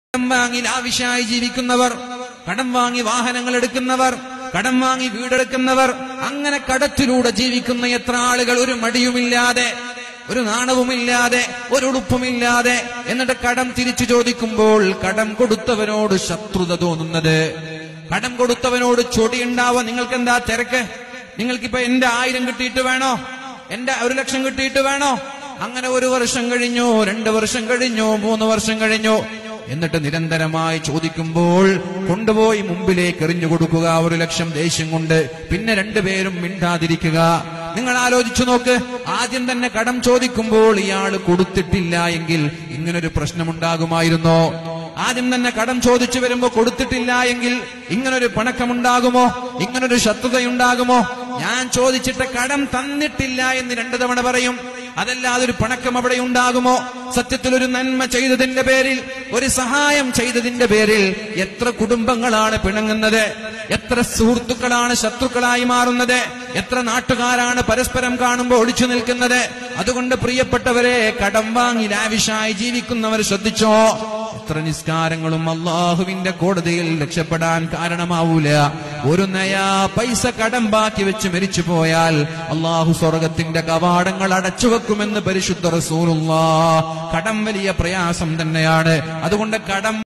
കടം വാങ്ങി ലാവിശായി ജീവിക്കുന്നവർ കടം വാങ്ങി വാഹനങ്ങൾ എടുക്കുന്നവർ കടം വാങ്ങി വീടെടുക്കുന്നവർ അങ്ങനെ കടത്തിലൂടെ ജീവിക്കുന്ന എത്ര ആളുകൾ ഒരു മടിയുമില്ലാതെ ഒരു നാണവുമില്ലാതെ ഒരു ഉടുപ്പുമില്ലാതെ എന്നിട്ട് കടം തിരിച്ചു ചോദിക്കുമ്പോൾ കടം കൊടുത്തവനോട് ശത്രുത തോന്നുന്നത് കടം കൊടുത്തവനോട് ചൊടിയുണ്ടാവാ നിങ്ങൾക്ക് എന്താ തിരക്ക് നിങ്ങൾക്കിപ്പോ എന്റെ ആയിരം കിട്ടിയിട്ട് വേണോ എന്റെ ഒരു ലക്ഷം കിട്ടിയിട്ട് വേണോ അങ്ങനെ ഒരു വർഷം കഴിഞ്ഞു രണ്ട് വർഷം കഴിഞ്ഞു മൂന്ന് വർഷം കഴിഞ്ഞു എന്നിട്ട് നിരന്തരമായി ചോദിക്കുമ്പോൾ കൊണ്ടുപോയി മുമ്പിലേക്ക് എറിഞ്ഞു കൊടുക്കുക ഒരു ലക്ഷം ദേഷ്യം കൊണ്ട് പിന്നെ രണ്ടുപേരും മിണ്ടാതിരിക്കുക നിങ്ങൾ ആലോചിച്ചു നോക്ക് ആദ്യം തന്നെ കടം ചോദിക്കുമ്പോൾ ഇയാൾ കൊടുത്തിട്ടില്ല എങ്കിൽ ഇങ്ങനൊരു പ്രശ്നമുണ്ടാകുമായിരുന്നോ ആദ്യം തന്നെ കടം ചോദിച്ചു വരുമ്പോ കൊടുത്തിട്ടില്ല എങ്കിൽ ഇങ്ങനൊരു പണക്കമുണ്ടാകുമോ ഇങ്ങനൊരു ശത്രുതയുണ്ടാകുമോ ഞാൻ ചോദിച്ചിട്ട് കടം തന്നിട്ടില്ല എന്ന് രണ്ടു തവണ പറയും അതല്ലാതെ ഒരു പണക്കം അവിടെ ഉണ്ടാകുമോ സത്യത്തിൽ ഒരു നന്മ ചെയ്തതിന്റെ പേരിൽ ഒരു സഹായം ചെയ്തതിന്റെ പേരിൽ എത്ര കുടുംബങ്ങളാണ് പിണങ്ങുന്നത് എത്ര സുഹൃത്തുക്കളാണ് ശത്രുക്കളായി മാറുന്നത് എത്ര നാട്ടുകാരാണ് പരസ്പരം കാണുമ്പോൾ ഒളിച്ചു നിൽക്കുന്നത് അതുകൊണ്ട് പ്രിയപ്പെട്ടവരെ കടം വാങ്ങി ലാവിഷായി ജീവിക്കുന്നവർ ശ്രദ്ധിച്ചോ എത്ര നിസ്കാരങ്ങളും അള്ളാഹുവിന്റെ കോടതിയിൽ രക്ഷപ്പെടാൻ കാരണമാവൂല ഒരു നയാ പൈസ കടം ബാക്കി വെച്ച് മരിച്ചു പോയാൽ അള്ളാഹു സ്വർഗത്തിന്റെ കവാടങ്ങൾ അടച്ചു വെക്കുമെന്ന് പരിശുദ്ധ റസൂലുള്ള കടം വലിയ പ്രയാസം തന്നെയാണ് അതുകൊണ്ട് കടം